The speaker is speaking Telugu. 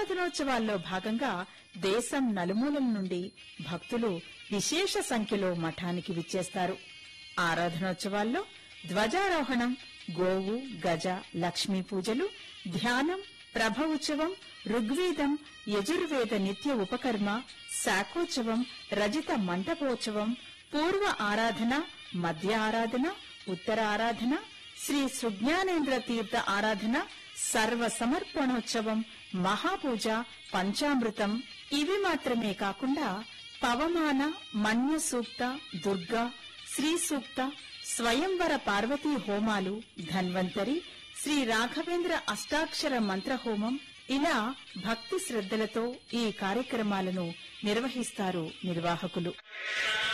ఆరాధనోత్సవాల్లో భాగంగా దేశం నలుమూలల నుండి భక్తులు విశేష సంఖ్యలో మఠానికి విచ్చేస్తారు ఆరాధనోత్సవాల్లో ధ్వజారోహణం గోవు గజ లక్ష్మీ పూజలు ధ్యానం ప్రభ ఉత్సవం ఋగ్వేదం యజుర్వేద నిత్య ఉపకర్మ శాఖోత్సవం రజిత మంటపోత్సవం పూర్వ ఆరాధన మధ్య ఆరాధన ఉత్తర ఆరాధన శ్రీ సుజ్ఞానేంద్ర తీర్థ ఆరాధన సర్వ సమర్పణోత్సవం మహాపూజ పంచామృతం ఇవి మాత్రమే కాకుండా పవమాన మన్య సూక్త దుర్గా శ్రీ సూక్త స్వయంవర పార్వతీ హోమాలు ధన్వంతరి శ్రీ రాఘవేంద్ర అష్టాక్షర మంత్ర హోమం ఇలా భక్తి శ్రద్ధలతో ఈ కార్యక్రమాలను నిర్వహిస్తారు నిర్వాహకులు